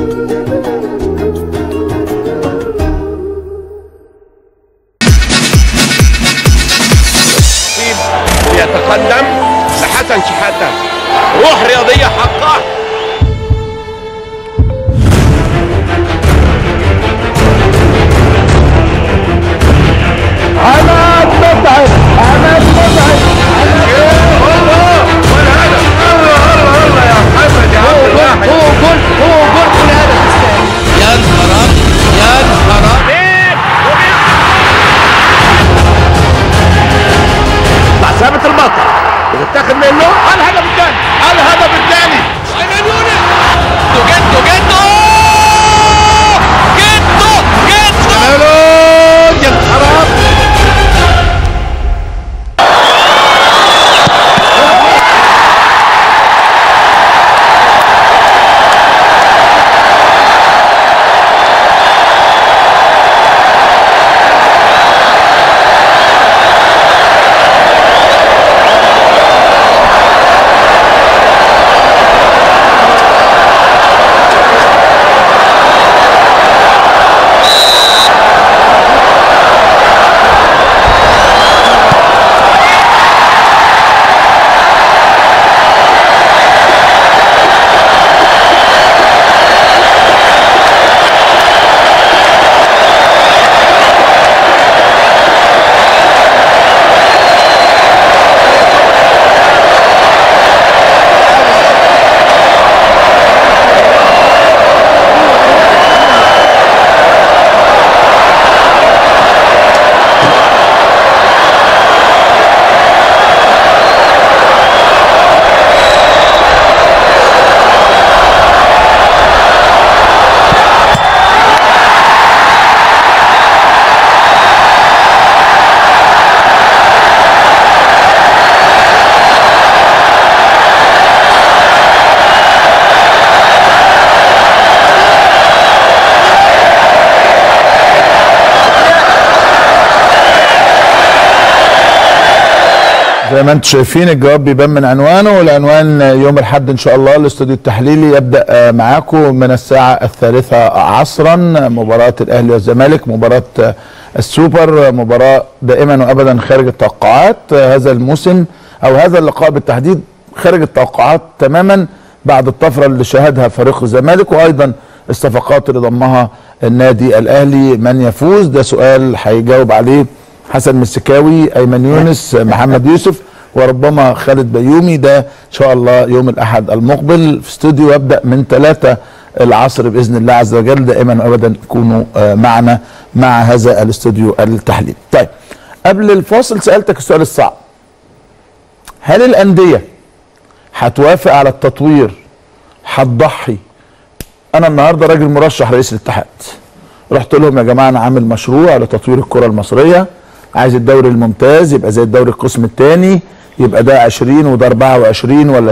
بيتقدم لحسن شحاته روح رياضيه حقه عماد متعب عماد متعب هو جول هو جول كل هدف يستاهل يا نهار أبيض، يا نهار أبيض. مع ثابت البطل بتتاخد منه الهدف الثاني الهدف الثاني أيمن يونس جدو جدو جدو جدو يا نهار أبيض. زي ما انتم شايفين الجواب بيبان من عنوانه والعنوان يوم الاحد ان شاء الله الاستوديو التحليلي يبدا آه، معاكم من الساعه الثالثه عصرا مباراه الاهلي والزمالك مباراه آه، السوبر مباراه دائما وابدا خارج التوقعات آه، هذا الموسم او هذا اللقاء بالتحديد خارج التوقعات تماما بعد الطفره اللي شهدها فريق الزمالك وايضا الصفقات اللي ضمها النادي الاهلي من يفوز ده سؤال هيجاوب عليه حسن مسكاوي ايمن يونس محمد يوسف وربما خالد بيومي ده ان شاء الله يوم الاحد المقبل في استوديو يبدا من ثلاثة العصر باذن الله عز وجل دائما وابدا تكونوا آه، معنا مع هذا الاستوديو التحليلي. طيب قبل الفاصل سالتك السؤال الصعب. هل الانديه هتوافق على التطوير هتضحي انا النهارده راجل مرشح رئيس الاتحاد رحت لهم يا جماعه انا عامل مشروع لتطوير الكره المصريه عايز الدوري الممتاز يبقى زي الدوري القسم الثاني يبقى ده 20 وده 24 ولا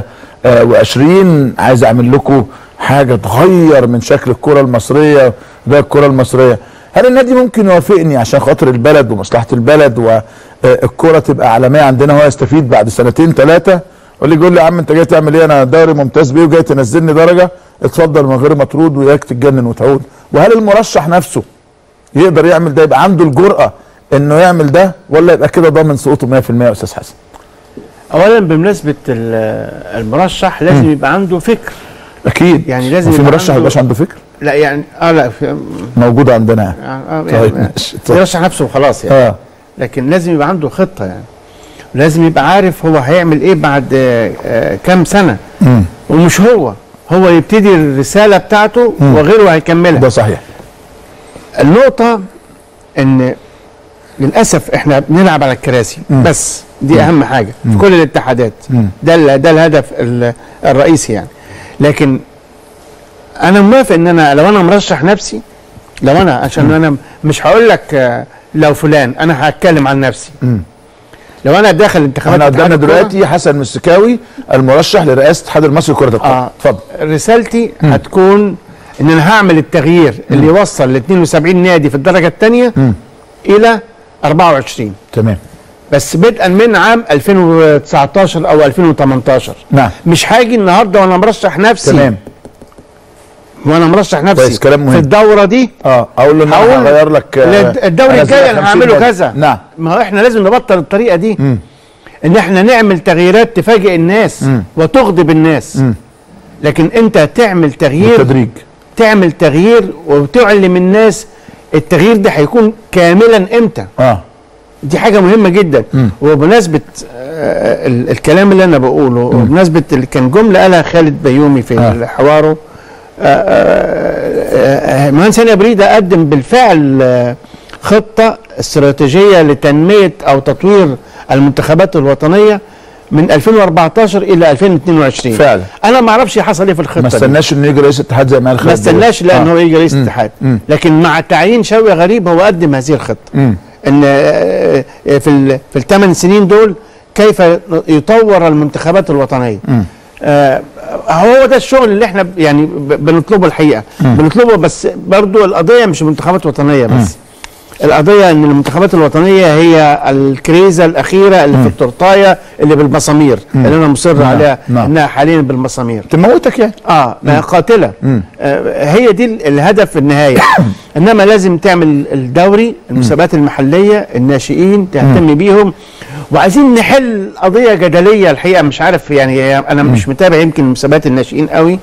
26 عايز اعمل لكم حاجه تغير من شكل الكره المصريه ده الكره المصريه هل النادي ممكن يوافقني عشان خاطر البلد ومصلحه البلد والكره تبقى عالميه عندنا هو يستفيد بعد سنتين ثلاثه يقول لي يقول لي يا عم انت جاي تعمل ايه انا دوري ممتاز بيه وجاي تنزلني درجه اتفضل من غير مطرود وياك تتجنن وتعود وهل المرشح نفسه يقدر يعمل ده يبقى عنده الجرأة انه يعمل ده ولا يبقى كده ضامن سقوطه 100% يا استاذ حسن اولا بمناسبه ال- المرشح لازم يبقى عنده فكر اكيد يعني لازم في يبقى مرشح عنده- يبقاش عنده فكر لا يعني اه لا في موجود عندنا يعني. آه آه طيب يعني ماشي طيب. يرشح نفسه وخلاص يعني اه لكن لازم يبقى عنده خطه يعني لازم يبقى عارف هو هيعمل ايه بعد آه، آه، كام سنه مم. ومش هو هو يبتدي الرساله بتاعته وغيره هيكملها ده صحيح النقطة ان للاسف احنا بنلعب على الكراسي بس دي اهم حاجة في كل الاتحادات ده ال- ده الهدف ال- الرئيسي يعني لكن انا موافق ان انا لو انا مرشح نفسي لو انا عشان انا مش هقول لك آه، لو فلان انا هتكلم عن نفسي لو انا داخل انتخابات احنا اتحاد قدامنا الكرة، دلوقتي حسن مسكاوي المرشح لرئاسه الاتحاد المصري لكره القدم اه اتفضل رسالتي هتكون ان انا هعمل التغيير اللي يوصل ل 72 نادي في الدرجه الثانيه الى 24 تمام بس بدءا من عام 2019 او 2018 نعم مش هاجي النهارده وانا مرشح نفسي تمام وانا مرشح نفسي كويس، كلام مهم. في الدوره دي اه اقول له ان هقول انا هغير لك آه، لا، الدوري أنا الجاي انا 50 هعمله بدل. كذا نعم ما هو احنا لازم نبطل الطريقه دي ان احنا نعمل تغييرات تفاجئ الناس وتغضب الناس لكن انت تعمل تغيير بالتدريج تعمل تغيير وتعلم الناس التغيير ده هيكون كاملا امتى اه دي حاجه مهمه جدا وبمناسبه آه، ال- الكلام اللي انا بقوله وبمناسبه اللي كان جمله قالها خالد بيومي في آه. حواره آه، آه، آه، مهندس هاني بريده قدم بالفعل آه، خطه استراتيجيه لتنميه او تطوير المنتخبات الوطنيه من 2014 الى 2022 فعلا. انا ما اعرفش حصل ايه في الخطه ما دي. استناش انه يجي رئيس الاتحاد زي ما قال ما خالد استناش دلوقتي. لان آه. هو يجي رئيس مم. الاتحاد مم. لكن مع تعيين شوقي غريب هو قدم هذه الخطه مم. ان آه، آه، في ال- في الثمان سنين دول كيف يطور المنتخبات الوطنيه آه هو ده الشغل اللي احنا ب- يعني ب- بنطلبه الحقيقه بنطلبه بس برضو القضيه مش منتخبات وطنيه بس القضيه ان المنتخبات الوطنيه هي الكريزه الاخيره اللي في التورتايه اللي بالمسامير اللي انا مصر نعم، عليها نعم. انها حاليا بالمسامير تموتك يعني اه ما هي قاتله آه هي دي ال- الهدف في النهايه انما لازم تعمل الدوري المسابقات المحليه الناشئين تهتم بيهم وعايزين نحل قضيه جدليه الحقيقه مش عارف يعني هي- انا مش متابع يمكن مسابقات الناشئين قوي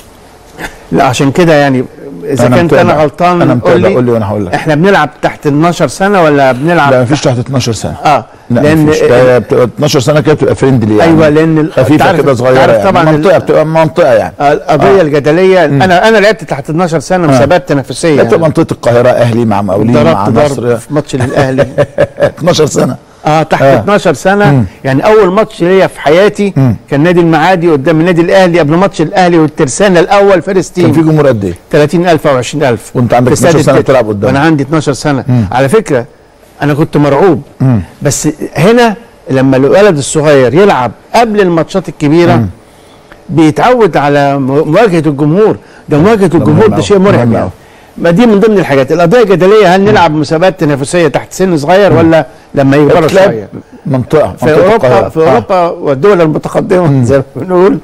لا عشان كده يعني اذا أنا كنت متابع. انا غلطان أنا قول متابع، لي قول لي وأنا هقول لك. احنا بنلعب تحت 12 سنه ولا بنلعب لا مفيش تحت 12 سنه اه لا لان مفيش ده بتبقى 12 سنه كده بتبقى فريندلي يعني ايوه لان ال- خفيفه تعرف- كده صغيره تعرف يعني طبعا ال- منطقه بتبقى منطقه يعني القضيه الجدليه انا انا لعبت تحت 12 سنه مسابقات تنافسيه لا بتبقى منطقه القاهره اهلي مع مقاولين مع ضربت مصر ضرب في ماتش للاهلي 12 سنه اه تحت آه. 12 سنه يعني اول ماتش ليا في حياتي كان نادي المعادي قدام النادي الاهلي قبل ماتش الاهلي والترسانه الاول فارس كان في تيم جمهور قد ايه؟ 30000 او 20000 وأنت عندك في استاد 12 سنة التت- بتلعب قدام. وانا عندي 12 سنه على فكره انا كنت مرعوب بس هنا لما الولد الصغير يلعب قبل الماتشات الكبيره بيتعود على مو- مواجهه الجمهور ده مواجهه الجمهور ده أوي، شيء مرعب مهم يعني أوي. ما دي من ضمن الحاجات القضيه الجدليه هل نلعب مسابقات تنافسيه تحت سن صغير ولا لما يكبروا بتلعب شويه منطقه في منطقة اوروبا القاهرة. في اوروبا والدول المتقدمه زي ما بنقول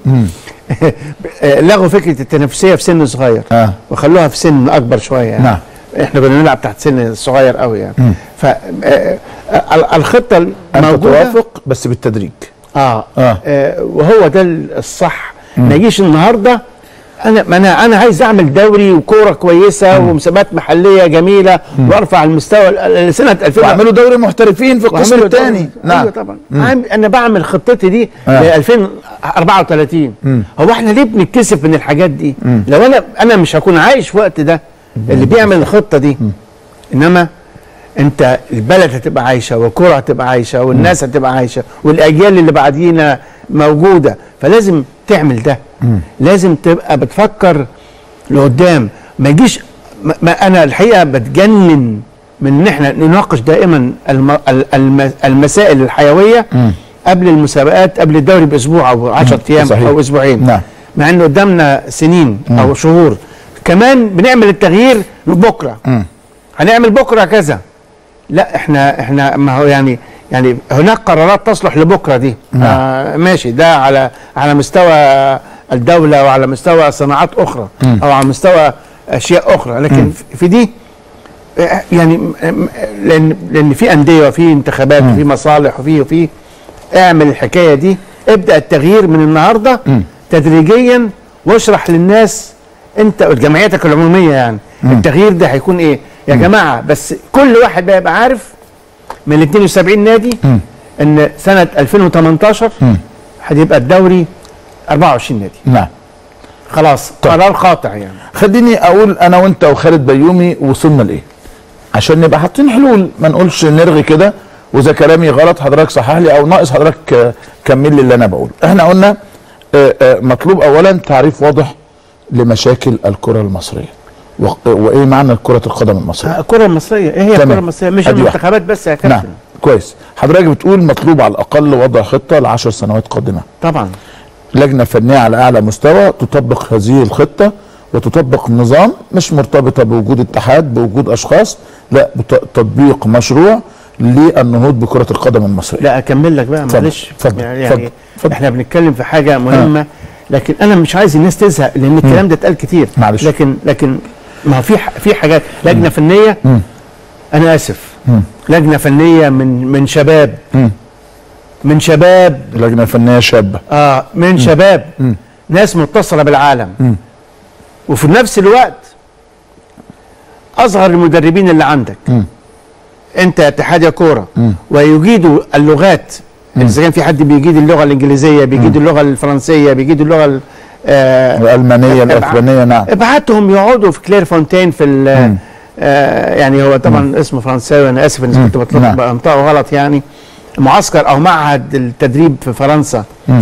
لغوا فكره التنافسيه في سن صغير آه. وخلوها في سن اكبر شويه يعني نعم. احنا كنا بنلعب تحت سن صغير قوي يعني ف آه، آه، الخطه انت الموجوده توافق بس بالتدريج آه. آه. آه وهو ده الصح ما يجيش النهارده انا ما انا انا عايز اعمل دوري وكوره كويسه ومسابقات محليه جميله وارفع المستوى ل- لسنه 2000 واعملوا دوري محترفين في القسم وأعمله الثاني دوري. نعم ايوه طبعا عام- انا بعمل خطتي دي آه. ل 2034 هو احنا ليه بنتكسف من الحاجات دي لو انا انا مش هكون عايش في الوقت ده اللي بيعمل الخطه دي انما انت البلد هتبقى عايشه والكره هتبقى عايشه والناس هتبقى عايشه والاجيال اللي بعدينا موجوده فلازم تعمل ده لازم تبقى بتفكر لقدام ما يجيش ما ما انا الحقيقه بتجنن من ان احنا نناقش دائما الم ال- الم المسائل الحيويه قبل المسابقات قبل الدوري باسبوع او 10 ايام صحيح. او اسبوعين نعم. مع انه قدامنا سنين او شهور كمان بنعمل التغيير بكره هنعمل بكره كذا لا احنا احنا ما هو يعني يعني هناك قرارات تصلح لبكره دي آه ماشي ده على على مستوى الدوله وعلى مستوى صناعات اخرى او على مستوى اشياء اخرى لكن في دي آه، يعني م- م- لان لان في انديه وفي انتخابات وفي مصالح وفي وفي اعمل الحكايه دي ابدا التغيير من النهارده تدريجيا واشرح للناس انت جمعيتك العموميه يعني التغيير ده هيكون ايه يا جماعه بس كل واحد بقى يبقى عارف من ال 72 نادي ان سنه 2018 هيبقى الدوري 24 نادي نعم خلاص قرار قاطع يعني خليني اقول انا وانت وخالد بيومي وصلنا لايه عشان نبقى حاطين حلول ما نقولش نرغي كده واذا كلامي غلط حضرتك صحح لي او ناقص حضرتك آه، كمل لي اللي انا بقوله احنا قلنا آه، آه، مطلوب اولا تعريف واضح لمشاكل الكره المصريه و- وايه معنى كره القدم المصريه الكره المصريه ايه هي تمام. الكره المصريه مش أدي واحد. المنتخبات بس يا نعم كابتن كويس حضرتك بتقول مطلوب على الاقل وضع خطه لعشر سنوات قادمه طبعا لجنه فنيه على اعلى مستوى تطبق هذه الخطه وتطبق نظام مش مرتبطه بوجود اتحاد بوجود اشخاص لا بت- تطبيق مشروع للنهوض بكره القدم المصريه لا اكمل لك بقى اتفضل، معلش اتفضل، يعني, اتفضل، يعني اتفضل. احنا بنتكلم في حاجه مهمه لكن انا مش عايز الناس تزهق لان الكلام ده اتقال كتير معلش. لكن لكن ما هو في ح- في حاجات لجنه فنيه انا اسف لجنه فنيه من من شباب من شباب لجنه فنيه شابه اه من شباب ناس متصله بالعالم وفي نفس الوقت اصغر المدربين اللي عندك انت اتحاد يا كوره ويجيدوا اللغات اذا كان في حد بيجيد اللغه الانجليزيه بيجيد اللغه الفرنسيه بيجيد اللغه ال- آه الالمانيه ابع- الاسبانيه نعم ابعتهم يقعدوا في كلير فونتين في ال- آه يعني هو طبعا اسمه فرنساوي انا اسف ان كنت بطلق نعم. بنطقه غلط يعني معسكر او معهد التدريب في فرنسا آه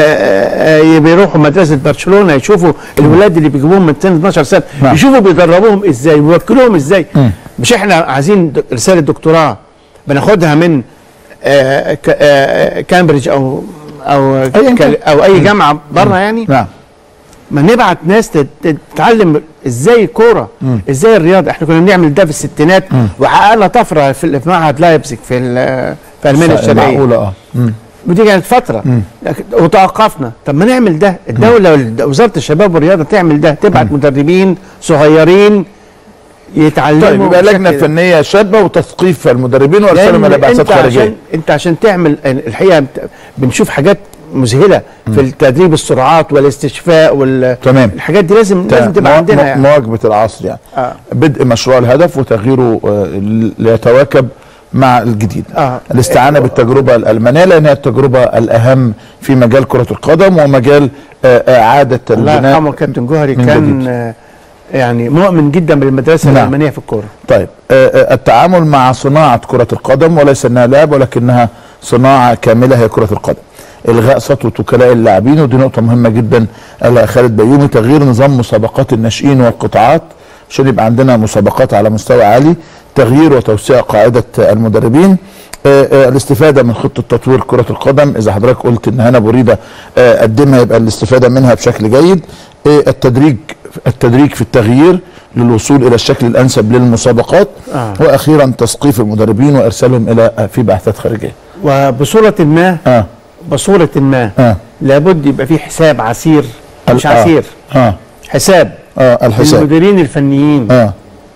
آه آه بيروحوا مدرسه برشلونه يشوفوا الولاد اللي بيجيبوهم من سن 12 سنه نعم. يشوفوا بيدربوهم ازاي ويوكلوهم ازاي مش احنا عايزين د- رساله دكتوراه بناخدها من آه ك- آه كامبريدج او او أياً كان. كال- او اي جامعه بره يعني نعم ما نبعت ناس تت- تتعلم ازاي الكوره ازاي الرياضه احنا كنا بنعمل ده في الستينات وحققنا طفره في في معهد لايبزيج في ال- في المانيا الشرقيه معقوله اه مم. ودي كانت فتره لكن وتوقفنا طب ما نعمل ده الدوله وال- وزاره الشباب والرياضه تعمل ده تبعت مدربين صغيرين يتعلموا طيب يبقى لجنه بشكل- فنيه شابه وتثقيف المدربين وارسالهم لأن الى بعثات انت خارجيه عشان انت عشان تعمل الحقيقه بت- بنشوف حاجات مذهله في التدريب السرعات والاستشفاء وال تمام. الحاجات دي لازم لازم تبقى مو- عندنا مو- يعني. مواكبه العصر يعني آه. بدء مشروع الهدف وتغييره آه، ليتواكب مع الجديد آه. الاستعانه بالتجربه الالمانيه لانها التجربه الاهم في مجال كره القدم ومجال آه، آه، اعاده الله البناء يرحمه كابتن جوهري من كان جديد. آه، يعني مؤمن جدا بالمدرسه نعم. الالمانيه في الكوره طيب آه، آه، التعامل مع صناعة كرة القدم وليس انها لعب ولكنها صناعة كاملة هي كرة القدم الغاء سطوة وكلاء اللاعبين ودي نقطة مهمة جدا قالها خالد بيومي تغيير نظام مسابقات الناشئين والقطاعات عشان يبقى عندنا مسابقات على مستوى عالي تغيير وتوسيع قاعدة المدربين آه، آه، الاستفادة من خطة تطوير كرة القدم إذا حضرتك قلت إن هنا بريدة آه، قدمها يبقى الاستفادة منها بشكل جيد آه، التدريج التدريج في التغيير للوصول إلى الشكل الأنسب للمسابقات آه. وأخيرا تثقيف المدربين وإرسالهم إلى آه، في بعثات خارجية وبصوره ما آه بصوره ما آه لابد يبقى في حساب عسير مش آه. عسير آه حساب آه الحساب المديرين الفنيين آه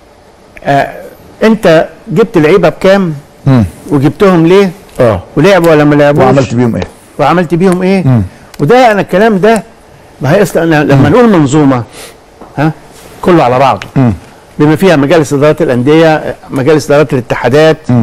آه انت جبت لعيبه بكام مم. وجبتهم ليه آه ولعبوا ولا ما لعبوش وعملت بيهم إيه وعملت بيهم ايه مم. وده انا الكلام ده ما هي اصلا أنا لما نقول منظومه ها كله على بعضه مم. بما فيها مجالس ادارات الانديه مجالس ادارات الاتحادات مم.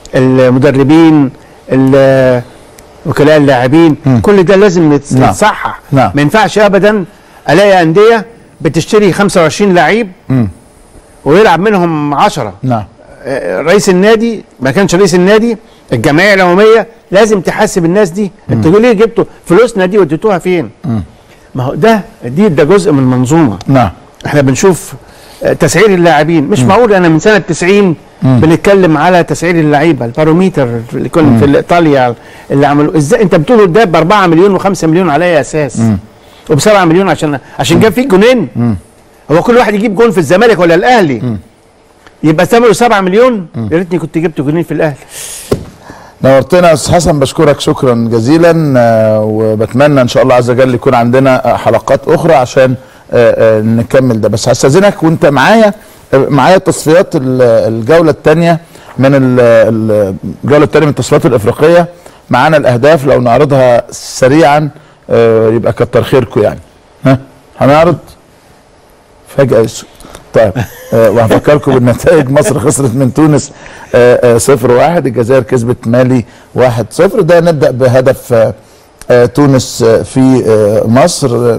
المدربين ال- وكلاء اللاعبين كل ده لازم يتص- نعم. يتصحح نعم. ما ينفعش ابدا الاقي انديه بتشتري 25 لعيب مم. ويلعب منهم 10 نعم آه، رئيس النادي ما كانش رئيس النادي الجمعيه العموميه لازم تحاسب الناس دي انتوا ليه جبتوا فلوسنا دي وديتوها فين ما هو ده دي ده جزء من المنظومه نعم احنا بنشوف آه، تسعير اللاعبين مش معقول انا من سنه 90 بنتكلم على تسعير اللعيبه الباروميتر اللي كنا في ايطاليا اللي عملوا ازاي انت بتقول ده ب 4 مليون و5 مليون على اي اساس وب 7 مليون عشان عشان جاب فيك جونين هو كل واحد يجيب جون في الزمالك ولا الاهلي يبقى ثمنه 7 مليون يا ريتني كنت جبت جونين في الاهلي نورتنا يا استاذ حسن بشكرك شكرا جزيلا آه، وبتمنى ان شاء الله عز وجل يكون عندنا آه، حلقات اخرى عشان آه، آه، نكمل ده بس هستاذنك وانت معايا آه، معايا تصفيات ال- الجوله الثانيه من ال- ال- الجوله الثانيه من التصفيات الافريقيه معانا الاهداف لو نعرضها سريعا آه، يبقى كتر خيركم يعني ها هنعرض فجأة يسوع طيب آه وهفكركم بالنتائج مصر خسرت من تونس آه آه صفر واحد الجزائر كسبت مالي واحد صفر ده نبدأ بهدف آه آه تونس آه في آه مصر آه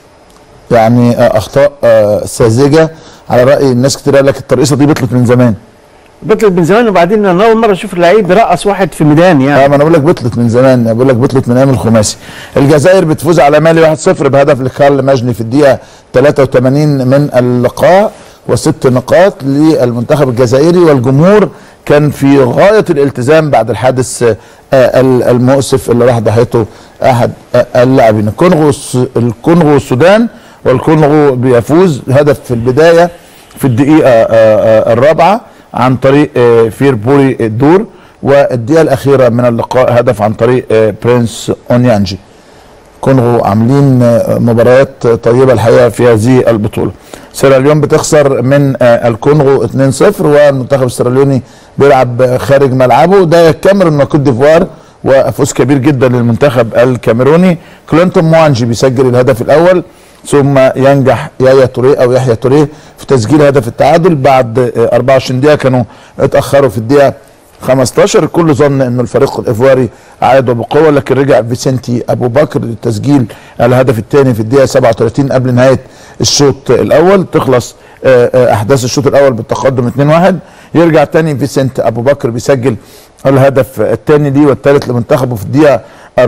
يعني آه أخطاء آه ساذجة على رأي الناس كتير قال لك الترقيصة دي بطلت من زمان بطلت من زمان وبعدين انا اول مره اشوف اللعيب بيرقص واحد في ميدان اه يعني ما انا بقول لك بطلت من زمان بقول لك بطلت من ايام الخماسي الجزائر بتفوز على مالي 1-0 بهدف لكارل مجني في الدقيقه 83 من اللقاء وست نقاط للمنتخب الجزائري والجمهور كان في غايه الالتزام بعد الحادث آه، ال- المؤسف اللي راح ضحيته احد آه، اللاعبين الكونغو والس- الكونغو والسودان والكونغو بيفوز هدف في البدايه في الدقيقه آه، آه، الرابعه عن طريق آه، فير بوري الدور والدقيقه الاخيره من اللقاء هدف عن طريق آه، برنس اونيانجي كونغو عاملين آه، مباريات طيبه الحقيقه في هذه البطوله سيراليون بتخسر من آه، الكونغو 2-0 والمنتخب السيراليوني بيلعب خارج ملعبه ده الكاميرون وكوت ديفوار وفوز كبير جدا للمنتخب الكاميروني كلينتون موانجي بيسجل الهدف الاول ثم ينجح يايا توريه او يحيى توريه في تسجيل هدف التعادل بعد آه، 24 دقيقه كانوا اتاخروا في الدقيقه 15 الكل ظن انه الفريق الايفواري عاد بقوه لكن رجع فيسنتي ابو بكر لتسجيل الهدف الثاني في الدقيقه 37 قبل نهايه الشوط الاول تخلص آه، آه، احداث الشوط الاول بالتقدم 2-1 يرجع تاني فيسنت ابو بكر بيسجل الهدف الثاني ليه والثالث لمنتخبه في الدقيقه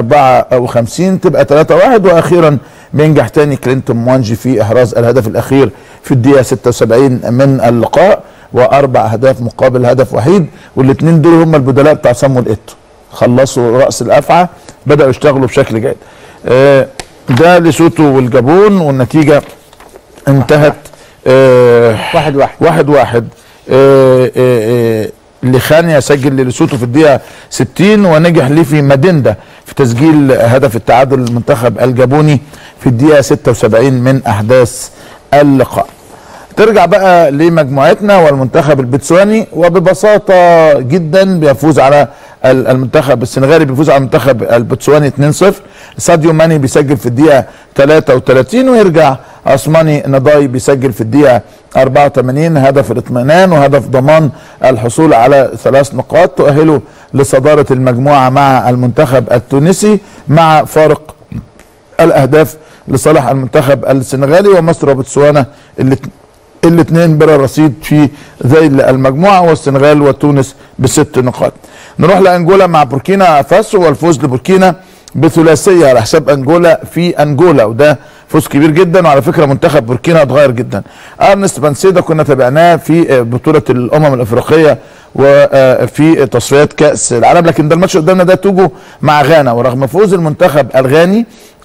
54 تبقى 3-1 واخيرا بينجح تاني كلينتون موانجي في احراز الهدف الاخير في الدقيقه 76 من اللقاء واربع اهداف مقابل هدف وحيد والاثنين دول هم البدلاء بتاع صامويل ايتو خلصوا راس الافعى بداوا يشتغلوا بشكل جيد آه، ده لسوتو والجابون والنتيجه انتهت آه، واحد واحد واحد واحد آه، آه، آه، لخانيا سجل للسوتو في الدقيقه 60 ونجح ليفي ماديندا في تسجيل هدف التعادل للمنتخب الجابوني في الدقيقه 76 من احداث اللقاء ترجع بقى لمجموعتنا والمنتخب البتسواني وببساطه جدا بيفوز على ال- المنتخب السنغالي بيفوز على المنتخب البتسواني 2-0 ساديو ماني بيسجل في الدقيقه 33 ويرجع عثماني نضاي بيسجل في الدقيقه 84 هدف الاطمئنان وهدف ضمان الحصول على ثلاث نقاط تؤهله لصداره المجموعه مع المنتخب التونسي مع فارق الاهداف لصالح المنتخب السنغالي ومصر وبتسوانا الات- الاثنين بلا رصيد في ذيل المجموعه والسنغال وتونس بست نقاط. نروح لانجولا مع بوركينا فاسو والفوز لبوركينا بثلاثيه على حساب انجولا في انجولا وده فوز كبير جدا وعلى فكره منتخب بوركينا اتغير جدا. ارنست بانسيدا كنا تابعناه في بطوله الامم الافريقيه وفي تصفيات كاس العالم لكن ده الماتش قدامنا ده توجو مع غانا ورغم فوز المنتخب الغاني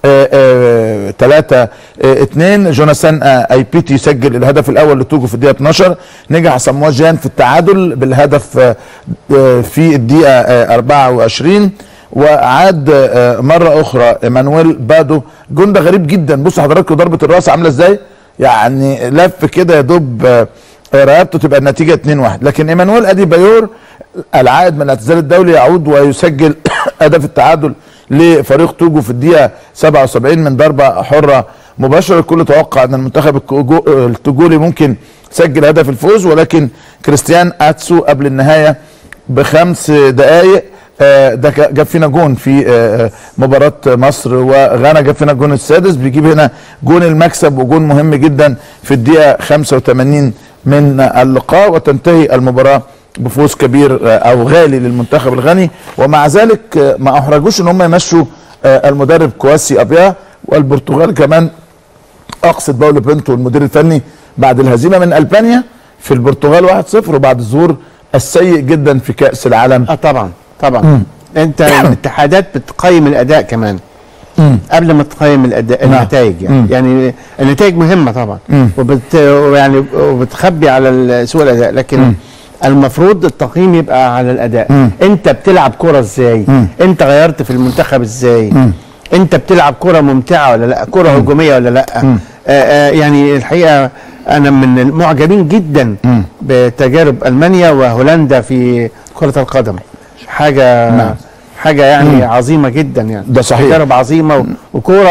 3 2 جوناثان آه، ايبيتي يسجل الهدف الاول لتوجو في الدقيقه 12 نجح ساموا جان في التعادل بالهدف آه، آه، في الدقيقه آه، 24 وعاد آه، مره اخرى ايمانويل بادو جون ده غريب جدا بصوا حضراتكم ضربه الراس عامله ازاي يعني لف كده يا دوب آه، رقبته تبقى النتيجه 2-1 لكن ايمانويل ادي بايور العائد من الاعتزال الدولي يعود ويسجل هدف التعادل لفريق توجو في الدقيقه 77 من ضربه حره مباشره الكل توقع ان المنتخب الكوجو- التوجولي ممكن يسجل هدف الفوز ولكن كريستيان اتسو قبل النهايه بخمس دقائق آه، ده ك- جاب فينا جون في آه، مباراة مصر وغانا جاب فينا الجون السادس بيجيب هنا جون المكسب وجون مهم جدا في الدقيقة 85 من اللقاء وتنتهي المباراة بفوز كبير آه، او غالي للمنتخب الغني ومع ذلك آه، ما احرجوش ان هم يمشوا آه، المدرب كواسي ابيا والبرتغال كمان اقصد باولو بنتو المدير الفني بعد الهزيمه من البانيا في البرتغال 1-0 وبعد الظهور السيء جدا في كاس العالم اه طبعا طبعا انت الاتحادات بتقيم الاداء كمان قبل ما تقيم الاداء نعم. النتائج يعني مم. يعني النتائج مهمه طبعا مم. وبت يعني وبتخبي على ال- سوء الاداء لكن المفروض التقييم يبقى على الاداء مم. انت بتلعب كره ازاي مم. انت غيرت في المنتخب ازاي مم. انت بتلعب كره ممتعه ولا لا كره هجوميه ولا لا آه آه يعني الحقيقه انا من المعجبين جدا مم. بتجارب المانيا وهولندا في كره القدم حاجه نعم. حاجه يعني عظيمه جدا يعني ده صحيح. تجارب عظيمه و- وكوره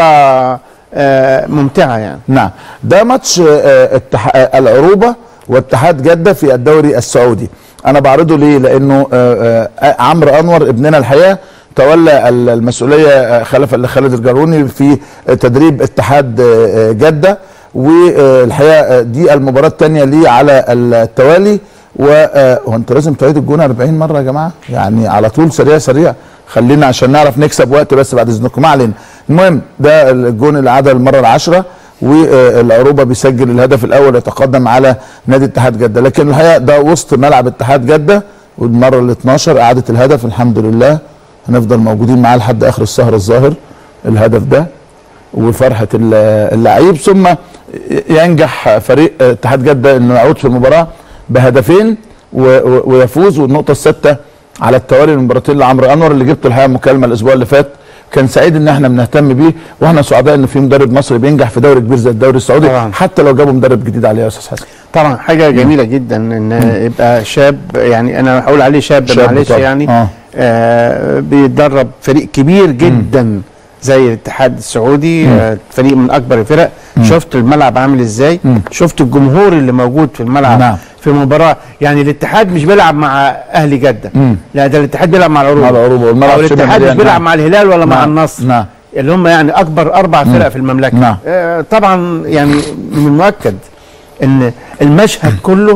آه ممتعه يعني نعم ده ماتش آه، اتح... آه، العروبه واتحاد جده في الدوري السعودي انا بعرضه ليه لانه آه، آه، عمرو انور ابننا الحقيقه تولى ال- المسؤوليه آه، خلفا لخالد الجاروني في آه، تدريب اتحاد آه، آه، جده والحقيقه آه، دي المباراه الثانيه ليه على التوالي وهو انت لازم تعيد الجون 40 مره يا جماعه يعني على طول سريع سريع خلينا عشان نعرف نكسب وقت بس بعد اذنكم ما علينا المهم ده الجون اللي عاد المره العاشره والعروبه بيسجل الهدف الاول يتقدم على نادي اتحاد جده لكن الحقيقه ده وسط ملعب اتحاد جده والمره ال 12 اعاده الهدف الحمد لله هنفضل موجودين معاه لحد اخر السهر الظاهر الهدف ده وفرحه ال- اللعيب ثم ينجح فريق اتحاد جده انه يعود في المباراه بهدفين و- و- ويفوز والنقطه السادسه على التوالي المباراتين لعمرو انور اللي جبته الحقيقه مكالمه الاسبوع اللي فات كان سعيد ان احنا بنهتم بيه واحنا سعداء ان في مدرب مصري بينجح في دوري كبير زي الدوري السعودي طبعاً. حتى لو جابوا مدرب جديد عليه يا استاذ حسن طبعا حاجه جميله جدا ان يبقى شاب يعني انا هقول عليه شاب, شاب معلش طبعاً. يعني آه. آه بيتدرب فريق كبير جدا زي الاتحاد السعودي آه فريق من اكبر الفرق شفت الملعب عامل ازاي شفت الجمهور اللي موجود في الملعب نعم. في مباراه يعني الاتحاد مش بيلعب مع اهلي جده مم. لا ده الاتحاد بيلعب مع العروبه مع العروبة والملعب او شبه الاتحاد مش مليان. بيلعب نعم. مع الهلال ولا مع نعم. النصر نعم. اللي هم يعني اكبر اربع فرق في المملكه نعم. آه طبعا يعني من المؤكد ان المشهد كله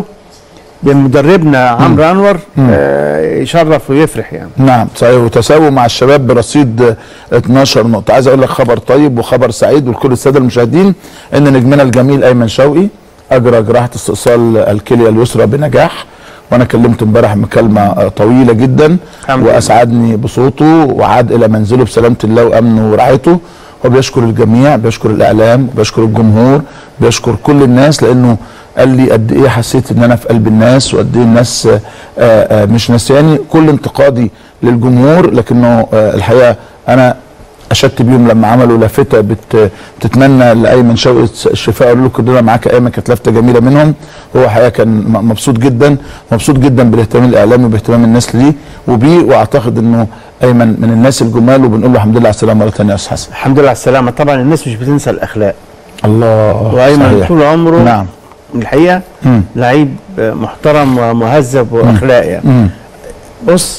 بمدربنا عمرو انور آه يشرف ويفرح يعني نعم صحيح وتساووا مع الشباب برصيد آه، 12 نقطة عايز اقول لك خبر طيب وخبر سعيد ولكل السادة المشاهدين ان نجمنا الجميل ايمن شوقي اجرى جراحة استئصال الكلية اليسرى بنجاح وانا كلمته امبارح مكالمة آه، طويلة جدا الحمد لله. واسعدني بصوته وعاد الى منزله بسلامة الله وامنه ورعايته وبيشكر الجميع بيشكر الاعلام بيشكر الجمهور بيشكر كل الناس لانه قال لي قد ايه حسيت ان انا في قلب الناس وقد ايه الناس آه، آه، مش نسياني كل انتقادي للجمهور لكنه آه، الحقيقه انا اشدت بيهم لما عملوا لافته بت بتتمنى لايمن شوقي الشفاء قالوا له كلنا معاك يا ايمن كانت لافته جميله منهم هو حقيقه كان م- مبسوط جدا مبسوط جدا بالاهتمام الاعلامي وباهتمام الناس ليه وبيه واعتقد انه ايمن من الناس الجمال وبنقول له الحمد لله على السلامه مره ثانيه يا استاذ حسن الحمد لله على السلامه طبعا الناس مش بتنسى الاخلاق الله وايمن صحيح. طول عمره نعم الحقيقه مم. لعيب آه، محترم ومهذب واخلاق يعني مم. بص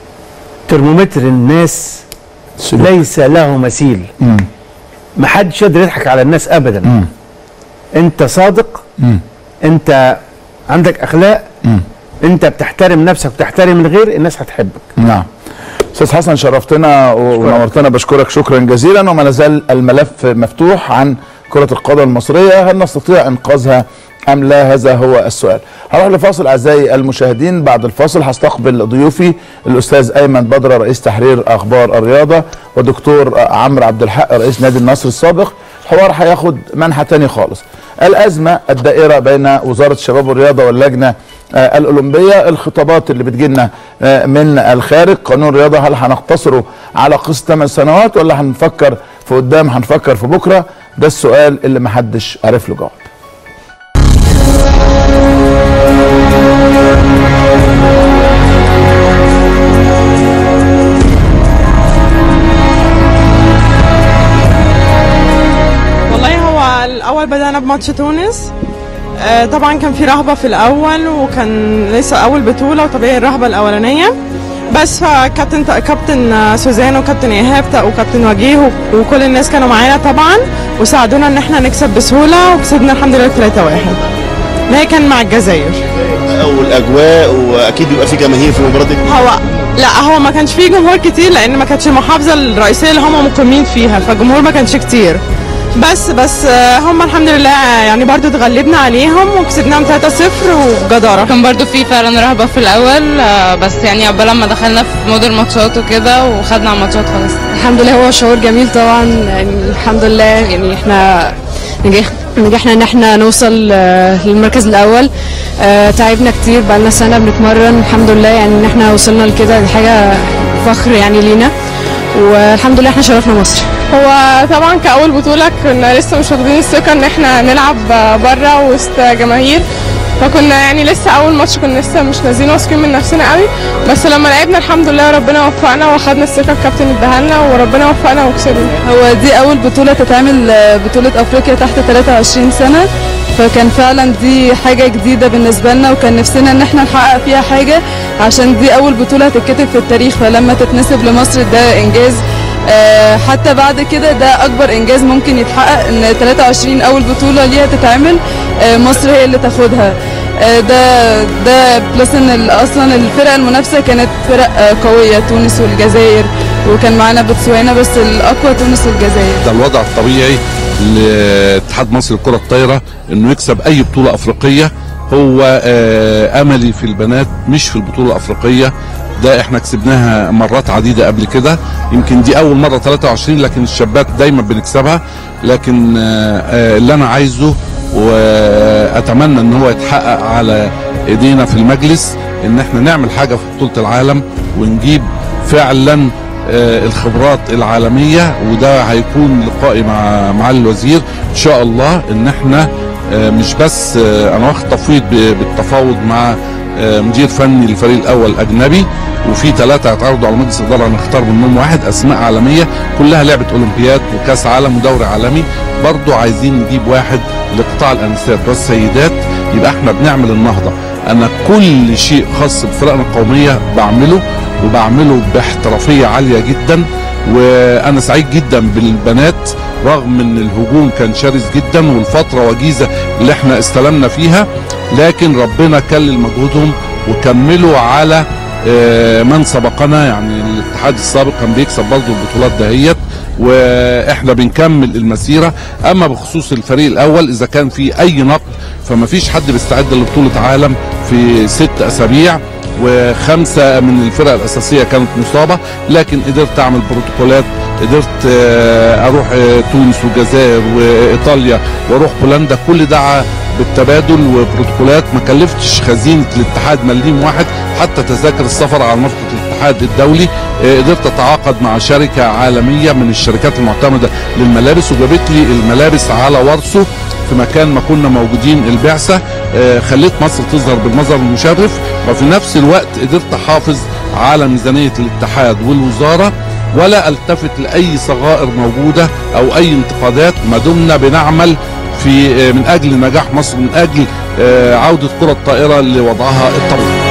ترمومتر الناس سلوك. ليس له مثيل مم. ما حدش يقدر يضحك على الناس ابدا مم. انت صادق مم. انت عندك اخلاق مم. انت بتحترم نفسك وتحترم الغير الناس هتحبك نعم استاذ حسن شرفتنا و- ونورتنا بشكرك شكرا جزيلا وما نزال الملف مفتوح عن كرة القدم المصرية هل نستطيع انقاذها ام لا هذا هو السؤال هروح لفاصل اعزائي المشاهدين بعد الفاصل هستقبل ضيوفي الاستاذ ايمن بدره رئيس تحرير اخبار الرياضه ودكتور عمرو عبد الحق رئيس نادي النصر السابق الحوار هياخد منحى تاني خالص الازمه الدائره بين وزاره الشباب والرياضه واللجنه آه، الاولمبيه الخطابات اللي بتجيلنا آه، من الخارج قانون الرياضه هل هنقتصره على قسط 8 سنوات ولا هنفكر في قدام هنفكر في بكره ده السؤال اللي محدش عارف له جواب والله هو الاول بدانا بماتش تونس آه، طبعا كان في رهبه في الاول وكان لسه اول بطوله وطبيعي الرهبه الاولانيه بس فكابتن كابتن آه، سوزان وكابتن ايهاب وكابتن وجيه و- وكل الناس كانوا معانا طبعا وساعدونا ان احنا نكسب بسهوله وكسبنا الحمد لله 3 1 هي كان مع الجزائر والاجواء واكيد بيبقى في جماهير في المباراه دي هو لا هو ما كانش فيه جمهور كتير لان ما كانتش المحافظه الرئيسيه اللي هم مقيمين فيها فالجمهور ما كانش كتير بس بس آه، هم الحمد لله يعني برضو اتغلبنا عليهم وكسبناهم 3-0 وبجداره كان برضو في فعلا رهبة في الأول آه، بس يعني عقبال لما دخلنا في مود الماتشات وكده وخدنا على الماتشات خلاص الحمد لله هو شعور جميل طبعا يعني الحمد لله يعني احنا نجح نجحنا ان احنا نوصل آه، للمركز الاول آه، تعبنا كتير بقالنا سنه بنتمرن الحمد لله يعني ان احنا وصلنا لكده دي حاجه فخر يعني لينا والحمد لله احنا شرفنا مصر هو طبعا كأول بطولة كنا لسه مش واخدين الثقة ان احنا نلعب بره وسط جماهير فكنا يعني لسه اول ماتش كنا لسه مش نازلين واثقين من نفسنا قوي بس لما لعبنا الحمد لله ربنا وفقنا واخدنا الثقة الكابتن اداها لنا وربنا وفقنا وكسبنا هو دي اول بطوله تتعمل آه، بطوله افريقيا تحت 23 سنه فكان فعلا دي حاجه جديده بالنسبه لنا وكان نفسنا ان احنا نحقق فيها حاجه عشان دي اول بطوله تتكتب في التاريخ فلما تتنسب لمصر ده انجاز آه، حتى بعد كده ده اكبر انجاز ممكن يتحقق ان 23 اول بطوله ليها تتعمل آه، مصر هي اللي تاخدها آه، ده ده بلس ان ال- اصلا الفرق المنافسه كانت فرق آه، قويه تونس والجزائر وكان معانا بوتسوانا بس الاقوى تونس والجزائر ده الوضع الطبيعي لاتحاد مصر للكره الطايره انه يكسب اي بطوله افريقيه هو آه، املي في البنات مش في البطوله الافريقيه ده احنا كسبناها مرات عديده قبل كده يمكن دي اول مره 23 لكن الشابات دايما بنكسبها لكن آه، آه، اللي انا عايزه واتمنى ان هو يتحقق على ايدينا في المجلس ان احنا نعمل حاجه في بطوله العالم ونجيب فعلا آه، الخبرات العالميه وده هيكون لقائي مع معالي الوزير ان شاء الله ان احنا آه، مش بس آه، انا واخد تفويض ب- بالتفاوض مع آه، مدير فني للفريق الاول اجنبي وفي ثلاثه هيتعرضوا على مجلس الاداره هنختار منهم واحد اسماء عالميه كلها لعبه اولمبياد وكاس عالم ودوري عالمي برضو عايزين نجيب واحد لقطاع الانسات والسيدات يبقى احنا بنعمل النهضه انا كل شيء خاص بفرقنا القوميه بعمله وبعمله باحترافيه عاليه جدا وانا سعيد جدا بالبنات رغم ان الهجوم كان شرس جدا والفتره وجيزه اللي احنا استلمنا فيها لكن ربنا كلل مجهودهم وكملوا على آه، من سبقنا يعني الاتحاد السابق كان بيكسب برضه البطولات دهيت واحنا بنكمل المسيره اما بخصوص الفريق الاول اذا كان في اي نقد فما فيش حد بيستعد لبطوله عالم في ست اسابيع وخمسه من الفرق الاساسيه كانت مصابه لكن قدرت اعمل بروتوكولات قدرت آه، اروح آه، تونس والجزائر وايطاليا واروح بولندا كل ده ع- بالتبادل وبروتوكولات ما كلفتش خزينه الاتحاد مليم واحد حتى تذاكر السفر على نفقه الاتحاد الدولي آه، قدرت اتعاقد مع شركه عالميه من الشركات المعتمده للملابس وجابت لي الملابس على ورثه في مكان ما كنا موجودين البعثه آه، خليت مصر تظهر بالمظهر المشرف وفي نفس الوقت قدرت احافظ على ميزانيه الاتحاد والوزاره ولا التفت لاي صغائر موجوده او اي انتقادات ما دمنا بنعمل في آه، من اجل نجاح مصر من اجل آه، عوده كره الطائره لوضعها الطبيعي